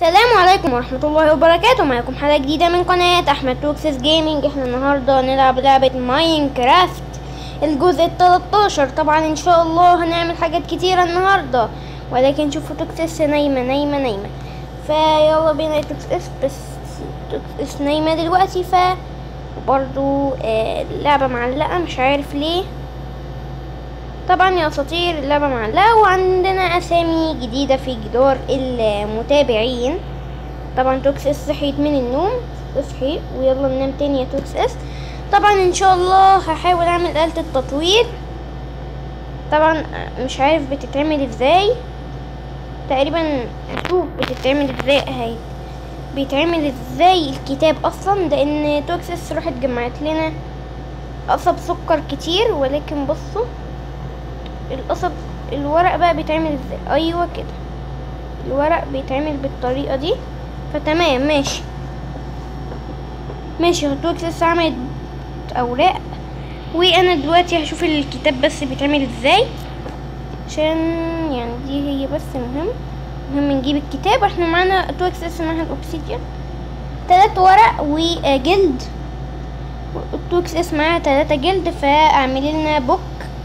السلام عليكم ورحمة الله وبركاته معكم حلقة جديدة من قناة أحمد توكسس جيمنج احنا النهاردة نلعب لعبة ماينكرافت الجزء التلاتاشر طبعا ان شاء الله هنعمل حاجات كتيرة النهاردة ولكن شوفوا توكسس نايمة نايمة نايمة فيلا بينا يا توكسس بس توكسس نايمة دلوقتي ف وبرضو آه اللعبة معلقة مش عارف ليه طبعا يا اساطير اللعبة معلقة وعندنا اسامي جديدة في جدار المتابعين طبعا توكسس صحيت من النوم اصحي ويلا ننام تاني يا توكسس طبعا ان شاء الله هحاول اعمل آلة التطوير طبعا مش عارف بتتعمل ازاي تقريبا شوف بتتعمل ازاي اهي بيتعمل ازاي الكتاب اصلا لان توكسس راحت جمعت لنا قصب سكر كتير ولكن بصوا القصب الورق بقى بيتعمل ازاي ايوه كده الورق بيتعمل بالطريقه دي فتمام ماشي ماشي هتوكس لسه عملت اوراق وانا دلوقتي هشوف الكتاب بس بيتعمل ازاي عشان يعني دي هي بس مهم مهم نجيب الكتاب احنا معانا توكس لسه معاها الاوبسيديان تلات ورق وجلد التوكس اسمها تلاتة جلد فاعملي لنا بوك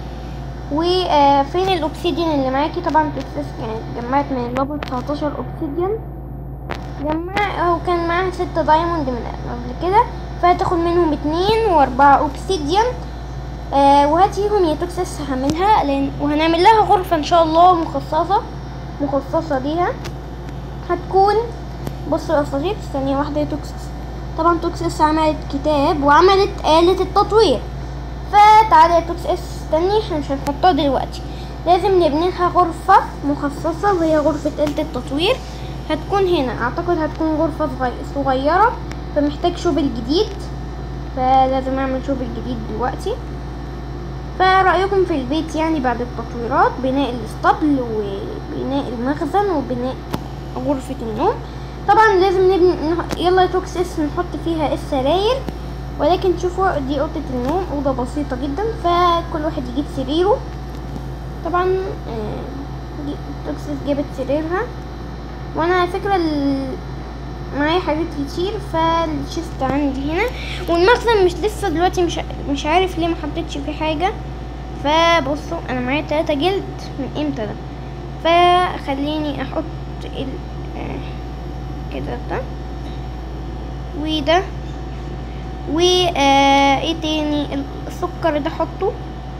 وفين الاوبسيديان اللي معاكي طبعا توكسس يعني جمعت من الليفل 19 اوبسيديان جمع هو كان معاها ستة دايموند من قبل كده فهتاخد منهم اتنين واربعة اوبسيديان آه وهاتيهم يا توكسس هعملها لان وهنعمل لها غرفة ان شاء الله مخصصة مخصصة ليها هتكون بصوا يا صديق ثانية واحدة يا توكسس طبعا توكسس عملت كتاب وعملت آلة التطوير فتعالى يا توكسس استني احنا مش هنحطها دلوقتي لازم نبني لها غرفة مخصصة وهي غرفة آلة التطوير هتكون هنا اعتقد هتكون غرفة صغيرة فمحتاج شوبل جديد فلازم اعمل شوبل جديد دلوقتي فرأيكم في البيت يعني بعد التطويرات بناء الاسطبل وبناء المخزن وبناء غرفة النوم طبعا لازم نبني يلا توكسس نحط فيها السراير ولكن شوفوا دي اوضه النوم اوضه بسيطه جدا فكل واحد يجيب سريره طبعا دي توكسس جابت سريرها وانا على فكره معايا حاجات كتير فالشيست عندي هنا والمخزن مش لسه دلوقتي مش مش عارف ليه ما حطيتش فيه حاجه فبصوا انا معايا تلاتة جلد من امتى ده فخليني احط ال كده ده وده و آه ايه تاني السكر ده حطه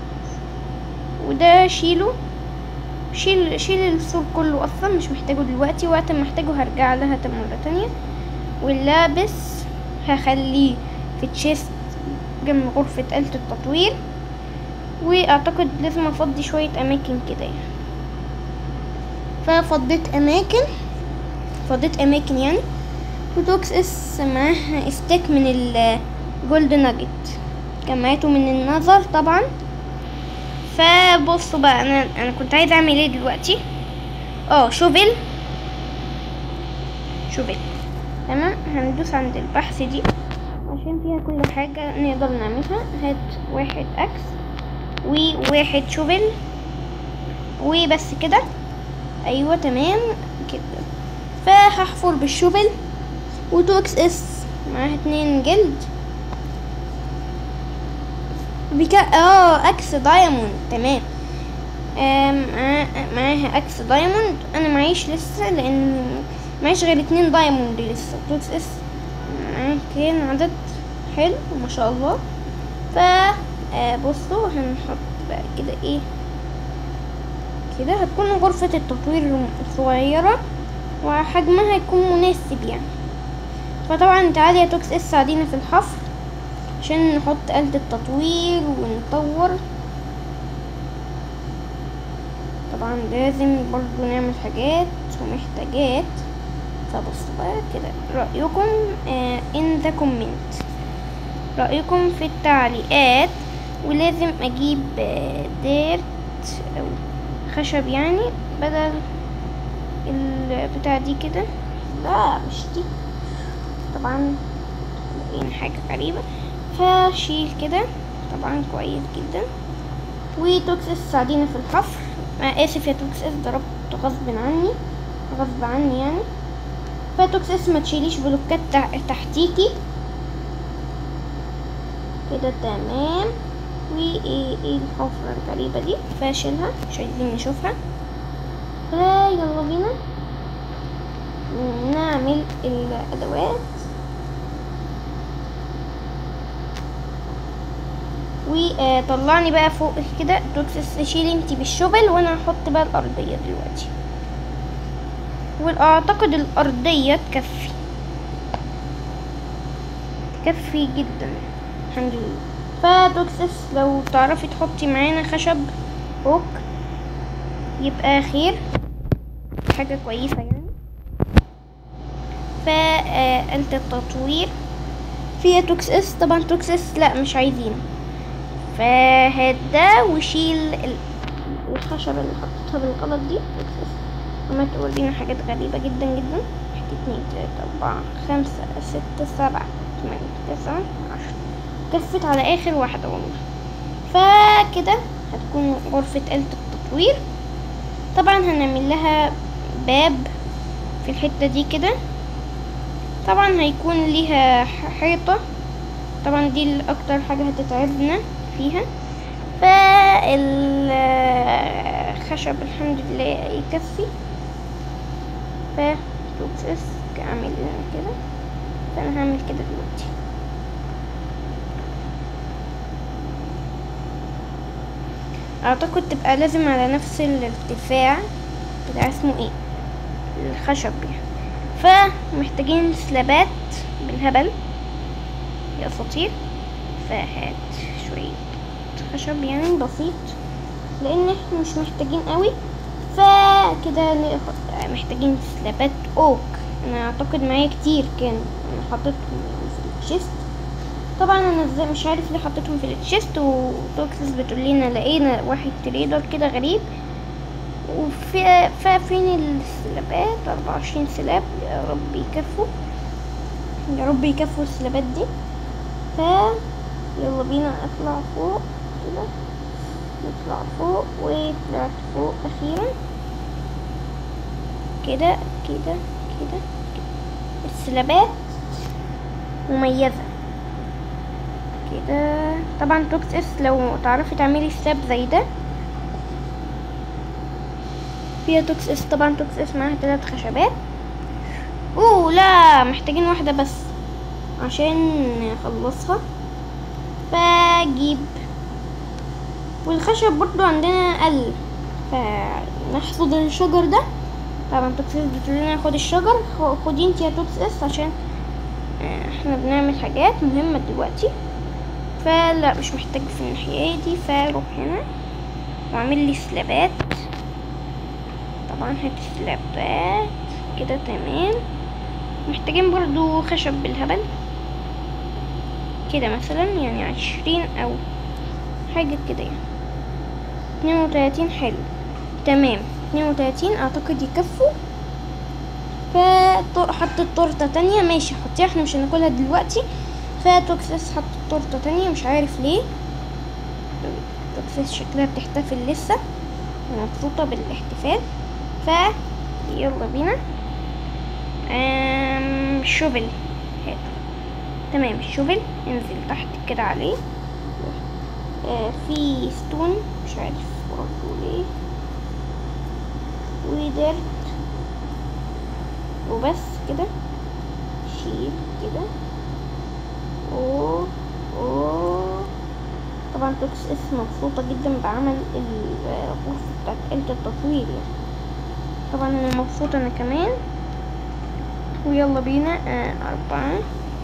وده شيله شيل شيل السور كله اصلا مش محتاجه دلوقتي وقت ما احتاجه هرجع لها مرة تانية واللابس هخليه في تشيست جنب غرفة آلة التطوير واعتقد لازم افضي شوية اماكن كده يعني ففضيت اماكن فضيت اماكن يعني وتوكس اس معاها استيك من الجولد ناجت جمعته من النظر طبعا فبصوا بقى انا انا كنت عايزه اعمل ايه دلوقتي اه شوفل شوفل تمام هندوس عند البحث دي عشان فيها كل حاجة نقدر نعملها هات واحد اكس وواحد شوفل وبس كده ايوه تمام كده فهحفر بالشوفل وتوكس اس معاها اتنين جلد بكا اه اكس دايموند تمام معاها اكس دايموند انا معيش لسه لان معيش غير اتنين دايموند لسه توكس اس معاه كان عدد حلو ما شاء الله ف آه بصوا هنحط بقى كده ايه كده هتكون غرفة التطوير صغيرة وحجمها يكون مناسب يعني فطبعا تعالي يا توكس اس ساعدينا في الحفر عشان نحط آلة التطوير ونطور طبعا لازم برضو نعمل حاجات ومحتاجات فبصوا بقى كده رأيكم آه in the comment رأيكم في التعليقات ولازم اجيب آه ديرت او خشب يعني بدل البتاع دي كده لا مش دي طبعا لقينا حاجة غريبة فشيل كده طبعا كويس جدا وتوكسس ساعدينا في الحفر آه اسف يا توكسس ضربت غصب عني غصب عني يعني ف توكسس ما تشيليش بلوكات تح- تحتيكي كده تمام وايه ايه الحفرة الغريبة دي فاشلها مش عايزين نشوفها فيلا بينا نعمل الادوات وطلعني بقى فوق كده توكسس شيلي انتي بالشوبل وانا هحط بقى الارضية دلوقتي واعتقد الارضية تكفي تكفي جدا الحمد لله فتوكسس لو تعرفي تحطي معانا خشب اوك يبقى خير حاجة كويسة يعني فأنت التطوير فيها توكسس طبعا توكسس لا مش عايزينه فهات ده وشيل ال- الخشب اللي حطيتها بالغلط دي توكسس عمال تورينا حاجات غريبة جدا جدا واحد اتنين تلاتة أربعة خمسة ستة سبعة تمانية تسعة عشرة كفت على آخر واحدة والله فكده هتكون غرفة آلة التطوير طبعا هنعمل لها باب في الحتة دي كده طبعا هيكون ليها ح- حيطة طبعا دي ال- اكتر حاجة هتتعبنا فيها فالخشب الحمد لله يكفي ف توكسس اعمل لنا كده فانا هعمل كده دلوقتي اعتقد تبقى لازم على نفس الارتفاع بتاع اسمه ايه الخشب يعني فمحتاجين سلابات بالهبل يا اساطير فهات شوية خشب يعني بسيط لان احنا مش محتاجين قوي فكده ناخد- محتاجين سلابات اوك انا اعتقد معايا كتير كان انا حطيتهم في الشيست طبعا انا ازاي مش عارف ليه حطيتهم في الشيست وتوكسس بتقول لنا لقينا واحد تريدر كده غريب وفي فين السلابات أربعة وعشرين سلاب يا رب يكفوا يا رب يكفوا السلابات دي ف يلا بينا اطلع فوق كده نطلع فوق وطلعت فوق اخيرا كده كده كده كده السلابات مميزة كده طبعا توكسس لو تعرفي تعملي سلاب زي ده فيها توكسس طبعا توكسس معاها ثلاث خشبات اوه لا محتاجين واحدة بس عشان نخلصها فجيب والخشب برضو عندنا قل فنحصد الشجر ده طبعا توكسس بتقول لنا خد الشجر خ- خدي انت يا توكسس عشان آه، احنا بنعمل حاجات مهمة دلوقتي فلا مش محتاج في الناحية دي فاروح هنا واعمل لي سلابات طبعا هات سلابات كده تمام محتاجين برضو خشب بالهبل كده مثلا يعني عشرين او حاجة كده يعني اتنين وتلاتين حلو تمام اتنين وتلاتين اعتقد يكفوا فحطت تورتة تانية ماشي حطيها احنا مش هناكلها دلوقتي فتوكسس حطت تورتة تانية مش عارف ليه توكسس شكلها بتحتفل لسه مبسوطة بالاحتفال ف يلا بينا أم شوفل هات تمام الشوفل انزل تحت كده عليه آه في ستون مش عارف برضه ليه ودرت وبس كده شيل كده اوه اوه طبعا توكس اس مبسوطة جدا بعمل الغرفة بتاعت آلة التطوير يعني طبعا انا مبسوطة انا كمان ويلا بينا آه اربعة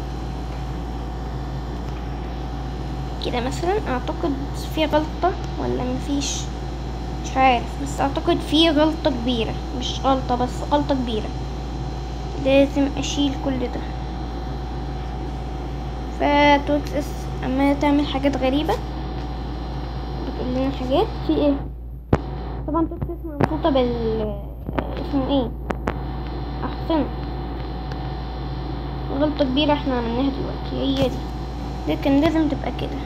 كده مثلا اعتقد في غلطة ولا مفيش مش عارف بس اعتقد في غلطة كبيرة مش غلطة بس غلطة كبيرة لازم اشيل كل ده فتوكس اس اما تعمل حاجات غريبة بتقول لنا حاجات في ايه طبعا توكس اس مبسوطة بال اسمه ايه احسن غلطة كبيرة احنا عملناها دلوقتي هي دي ده كان لازم تبقى كده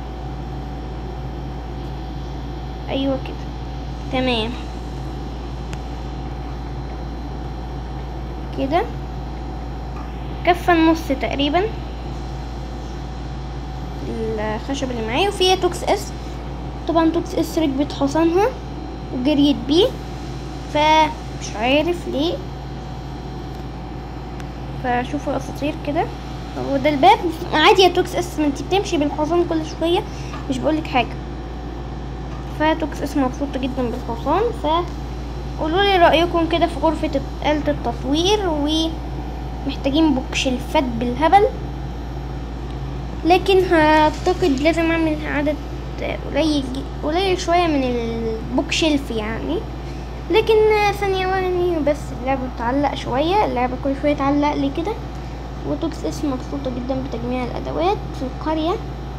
ايوه كده تمام كده كفة النص تقريبا الخشب اللي معايا وفيها توكس اس طبعا توكس اس ركبت حصانها وجريت بيه فمش عارف ليه فشوفوا الاساطير كده هو ده الباب عادي يا توكس اس ما انت بتمشي بالحصان كل شويه مش بقولك حاجه فتوكس اس مبسوطه جدا بالحصان ف قولوا لي رايكم كده في غرفه آلة التصوير ومحتاجين بوك شلفات بالهبل لكن اعتقد لازم اعمل عدد قليل ج- قليل شويه من البوك شيلف يعني لكن ثانية يعني بس اللعبة بتعلق شوية اللعبة كل شوية تعلق لي كده وتوكس اس مبسوطة جدا بتجميع الأدوات في القرية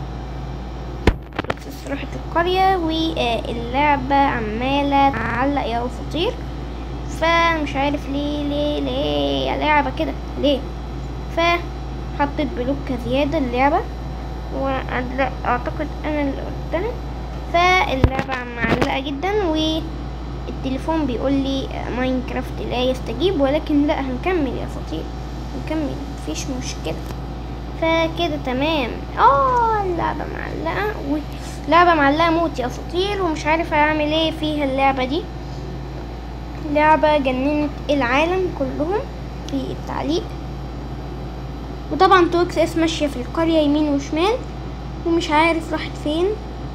توكس اس راحت القرية واللعبة عمالة تعلق يا أساطير فمش عارف ليه ليه ليه يا لعبة كده ليه فحطيت بلوكة زيادة اللعبة وأعتقد أنا اللي قلتها فاللعبة معلقة جدا والتليفون بيقول لي ماينكرافت لا يستجيب ولكن لا هنكمل يا فطير هنكمل مفيش مشكلة فكده تمام اه اللعبة معلقة لعبة معلقة موت يا اساطير ومش عارفة اعمل ايه فيها اللعبة دي لعبة جننت العالم كلهم في التعليق وطبعا توكس اس ماشية في القرية يمين وشمال ومش عارف راحت فين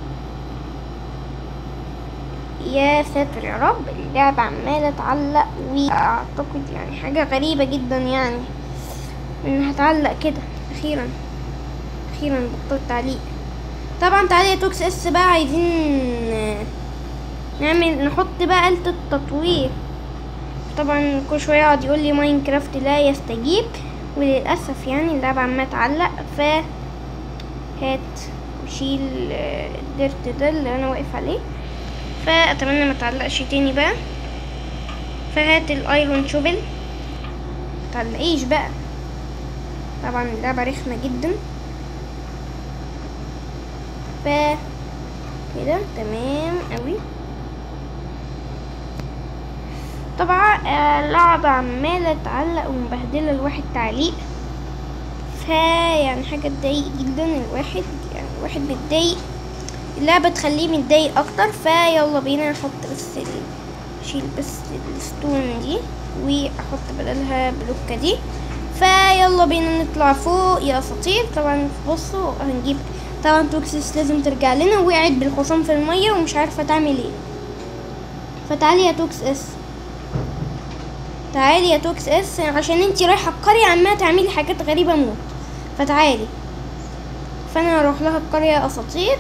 يا ساتر يا رب اللعبة عمالة تعلق واعتقد يعني حاجة غريبة جدا يعني انها تعلق كده اخيرا اخيرا بطلت تعليق طبعا تعالي يا توكس اس بقى عايزين نعمل نحط بقى آلة التطوير طبعا كل شوية يقعد يقول لي ماينكرافت لا يستجيب وللأسف يعني اللعبة عمالة تعلق ف هات وشيل الديرت ده اللي انا واقف عليه فاتمنى ما تعلقش تاني بقى فهات الايرون شوبل متعلقيش بقى طبعا اللعبة رخمة جدا ف كده تمام قوي طبعا اللعبة عمالة تعلق ومبهدلة الواحد تعليق ف يعني حاجة تضايق جدا الواحد يعني الواحد بيتضايق اللعبة تخليه متضايق اكتر فيلا بينا نحط بس اشيل بس الستون دي واحط بدلها بلوكة دي فيلا بينا نطلع فوق يا اساطير طبعا بصوا هنجيب طبعا توكسيس لازم ترجع لنا وقعت بالحصان في المية ومش عارفة تعمل ايه فتعالي يا توكس اس تعالي يا توكس اس عشان انتي رايحة القرية عمالة تعملي حاجات غريبة موت فتعالي فانا هروح لها القرية اساطير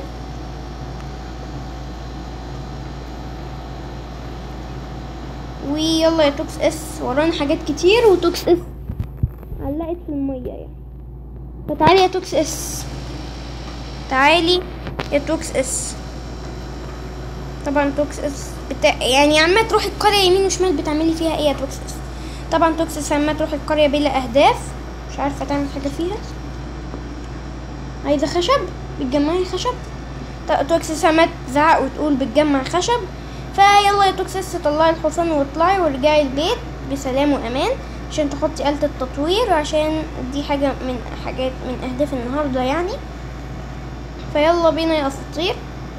ويلا يا توكس اس ورانا حاجات كتير وتوكس اس علقت في المية يعني فتعالي يا توكس اس تعالي يا توكس اس طبعا توكس اس بتا... يعني عمالة تروح القرية يمين وشمال بتعملي فيها ايه يا توكس اس طبعا توكس اس عمالة تروح القرية بلا اهداف مش عارفة تعمل حاجة فيها عايزة خشب بتجمعي خشب توكس اس عمالة تزعق وتقول بتجمع خشب فيلا يا توكس اس طلعي الحصان واطلعي وارجعي البيت بسلام وامان عشان تحطي آلة التطوير عشان دي حاجة من حاجات من اهداف النهاردة يعني فيلا بينا يا اساطير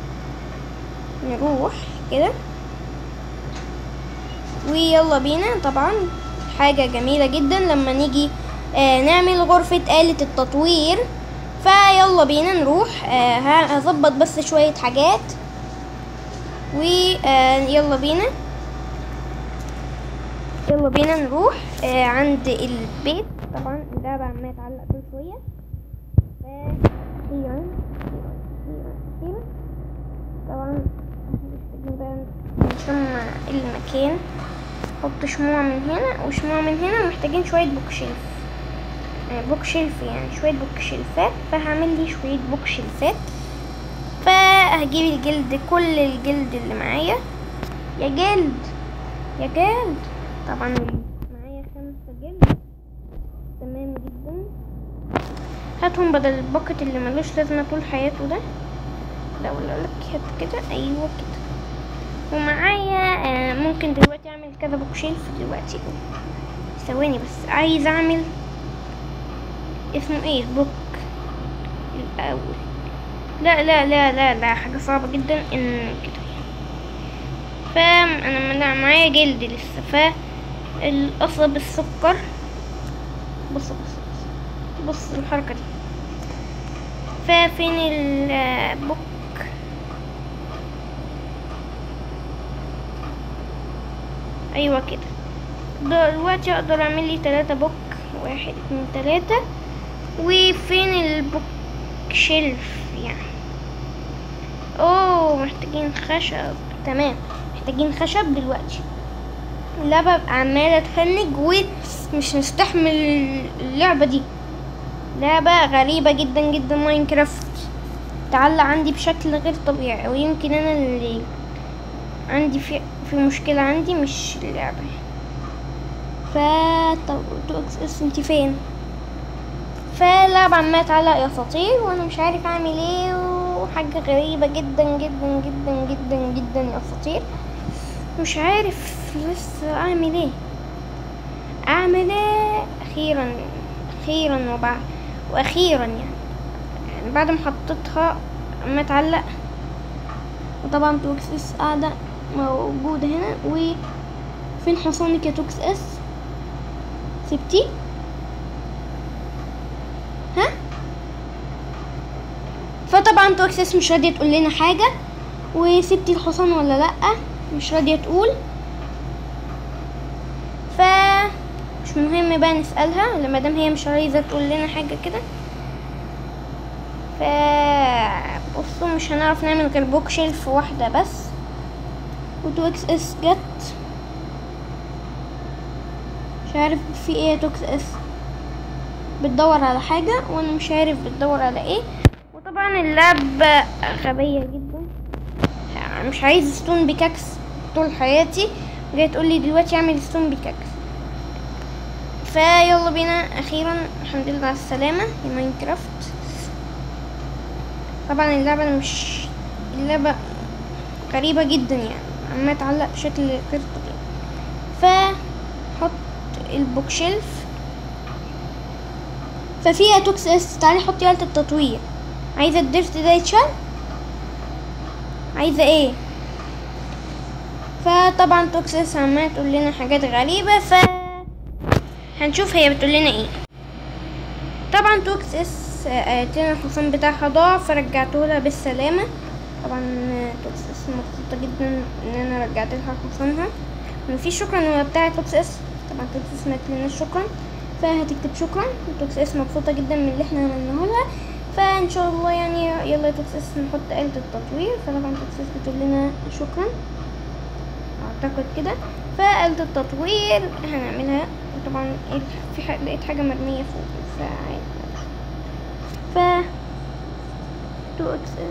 نروح كده ويلا بينا طبعا حاجة جميلة جدا لما نيجي آه نعمل غرفة آلة التطوير فيلا بينا نروح آه هظبط بس شوية حاجات ويلا بينا يلا بينا نروح آه عند البيت طبعا اللعبة عمالة تعلق كل شوية اخيرا اخيرا طبعا محتاجين بقى نشمع المكان نحط شموع من هنا وشموع من هنا ومحتاجين شوية بوك شيلف بوك شيلف يعني شوية بوك شيلفات فهعمل لي شوية بوك شيلفات فهجيب الجلد كل الجلد اللي معايا يا جلد يا جلد طبعا معايا خمسة جلد تمام جدا هاتهم بدل الباكت اللي ملوش لازمة طول حياته ده لا ولا لك هات كده ايوه كده ومعايا آه ممكن دلوقتي اعمل كذا بوك شيلف دلوقتي ثواني بس عايز اعمل اسمه ايه بوك الاول لا لا لا لا لا حاجة صعبة جدا ان كده فاهم انا من- معايا جلد لسه ف القصب السكر بص بص بص بص الحركة دي ففين البوك ايوه كده دلوقتي اقدر اعمل لي تلاتة بوك واحد اتنين تلاتة وفين البوك شيلف يعني اوه محتاجين خشب تمام محتاجين خشب دلوقتي لا ببقى عمالة اتفنج ومش مستحمل اللعبة دي لعبة غريبة جدا جدا ماينكرافت تعلق عندي بشكل غير طبيعي او يمكن انا اللي عندي في في مشكلة عندي مش اللعبة ف طب تو اكس اس انت فين فاللعبة عمالة تعلق يا اساطير وانا مش عارف اعمل ايه وحاجة غريبة جدا جدا جدا جدا جدا يا اساطير مش عارف لسه اعمل ايه اعمل ايه اخيرا اخيرا وبعد واخيرا يعني, يعني بعد ما حطيتها عمالة تعلق وطبعا توكس اس قاعدة موجودة هنا وفين حصانك يا توكس اس سبتي ها فطبعا توكس اس مش راضية تقول لنا حاجة وسبتي الحصان ولا لأ مش راضية تقول ف مش مهم بقى نسألها لما دام هي مش عايزة تقول لنا حاجة كده ف بصوا مش هنعرف نعمل غير بوك شيلف واحدة بس وتوكس اس جت مش عارف في ايه يا توكس اس بتدور على حاجة وانا مش عارف بتدور على ايه وطبعا اللعبة غبية جدا مش عايز ستون بيكاكس طول حياتي جاي تقول لي دلوقتي اعمل ستون بيكاكس فيلا بينا اخيرا الحمد لله على السلامة يا ماينكرافت طبعا اللعبة مش اللعبة غريبة جدا يعني عمالة تعلق بشكل غير طبيعي فحط البوك شيلف ففيها توكس اس تعالي حطي آلة التطوير عايزة الدرس ده يتشال عايزة ايه فطبعا توكس اس عمالة تقول لنا حاجات غريبة ف هنشوف هي بتقول لنا ايه طبعا توكس اس قالت لنا الحصان بتاعها ضاع فرجعته لها بالسلامة طبعا توكس اس مبسوطة جدا ان انا رجعت لها حصانها مفيش شكرا ولا بتاع توكس اس طبعا توكس اس ما قالتلناش شكرا فهتكتب شكرا توكس اس مبسوطة جدا من اللي احنا عملناه لها فان شاء الله يعني يلا يا توكس اس نحط آلة التطوير فطبعا توكس اس بتقول لنا شكرا اعتقد كده فآلة التطوير هنعملها طبعا إيه في حاجة لقيت حاجة مرمية فوق فعادي ف تو اكس اس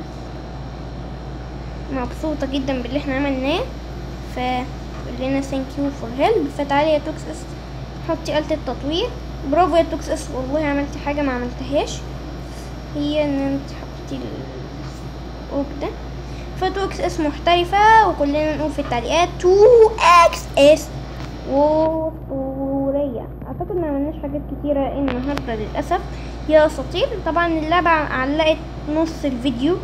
مبسوطة جدا باللي احنا عملناه ف تقول لنا ثانك يو فور هيلب فتعالي يا توكس اس حطي آلة التطوير برافو يا توكس اس والله عملتي حاجة ما عملتهاش هي ان انت حطيتي الاوك ده فتو اكس اس محترفة وكلنا نقول في التعليقات تو اكس اس واسطورية اعتقد ما عملناش حاجات كتيرة النهاردة للأسف يا اساطير طبعا اللعبة علقت نص الفيديو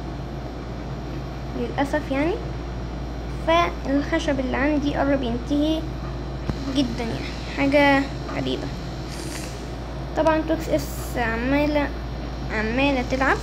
للأسف يعني فالخشب اللي عندي قرب ينتهي جدا يعني حاجة غريبة طبعا توكس اس عمالة عمالة تلعب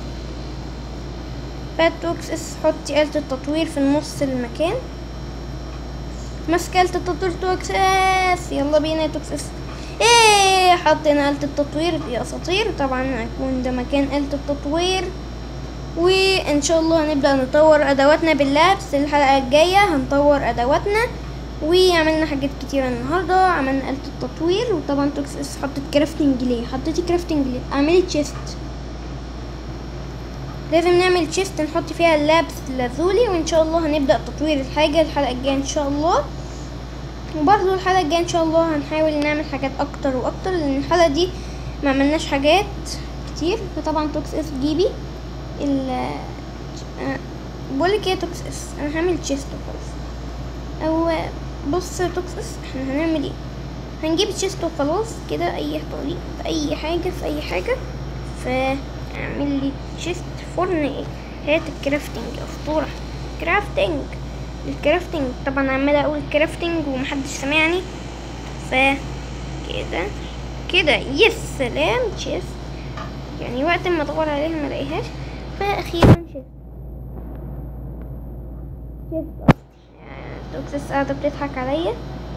فتوكس اس حطي آلة التطوير في النص المكان ماسكة آلة التطوير توكس اس يلا بينا يا توكس اس ايه حطينا آلة التطوير يا اساطير طبعا هيكون ده مكان آلة التطوير وان شاء الله هنبدأ نطور ادواتنا باللابس الحلقة الجاية هنطور ادواتنا وعملنا حاجات كتيرة النهاردة عملنا آلة التطوير وطبعا توكس اس حطت كرافتنج ليه حطيتي كرافتنج ليه اعملي تشيست لازم نعمل تشيست نحط فيها اللابس اللازولي وان شاء الله هنبدأ تطوير الحاجة الحلقة الجاية ان شاء الله وبرضو الحلقة الجاية ان شاء الله هنحاول نعمل حاجات اكتر واكتر لان الحلقة دي ما عملناش حاجات كتير فطبعا توكس اس جيبي ال أه بقولك ايه يا توكس اس انا هعمل تشيست وخلاص او بص يا توكس اس احنا هنعمل ايه هنجيب تشيست وخلاص كده اي طريق في اي حاجة في اي حاجة فاعمل لي تشيست فرن ايه هات الكرافتنج اسطورة كرافتنج الكرافتنج طبعا عمالة اقول كرافتنج ومحدش سمعني ف كده كده يس سلام تشيست يعني وقت ما ادور عليها ما الاقيهاش فاخيرا شيست شيست توكسس قاعدة بتضحك عليا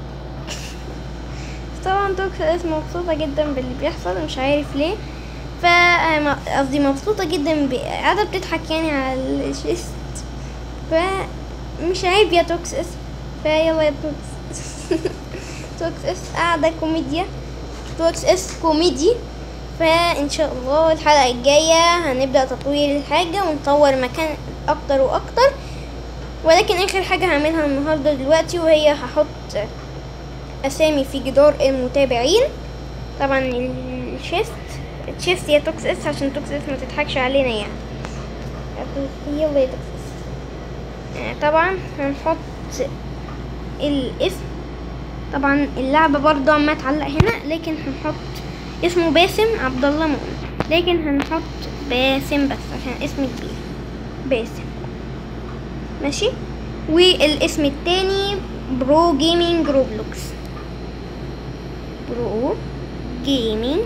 طبعا توكسس مبسوطة جدا باللي بيحصل مش عارف ليه ف قصدي مبسوطة جدا ب- قاعدة بتضحك يعني على الشيست ف مش عيب يا توكسس فيلا يا توكسس توكسس قاعدة كوميديا توكسس كوميدي فان شاء الله الحلقة الجاية هنبدأ تطوير الحاجة ونطور مكان اكتر واكتر ولكن اخر حاجة هعملها النهاردة دلوقتي وهي هحط اسامي في جدار المتابعين طبعا الشيست تشيست يا توكسس عشان توكسس ما تضحكش علينا يعني يلا يا توكسس آه، طبعا هنحط الاسم طبعا اللعبة برضه عمالة تعلق هنا لكن هنحط اسمه باسم عبد الله مؤمن لكن هنحط باسم بس عشان اسم كبير باسم ماشي والاسم التاني برو جيمنج روبلوكس برو جيمنج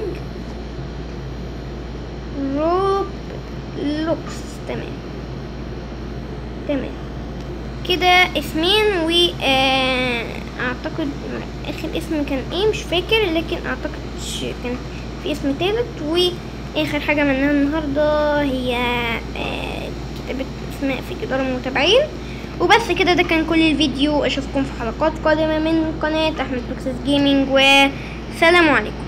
روبلوكس تمام تمام كده اسمين و آه، اعتقد اخر اسم كان ايه مش فاكر لكن اعتقد ش- كان في اسم تالت واخر حاجة عملناها النهاردة هي آه، كتابة اسماء في جدار المتابعين وبس كده ده كان كل الفيديو اشوفكم في حلقات قادمة من قناة احمد بوكسس جيمنج وسلام عليكم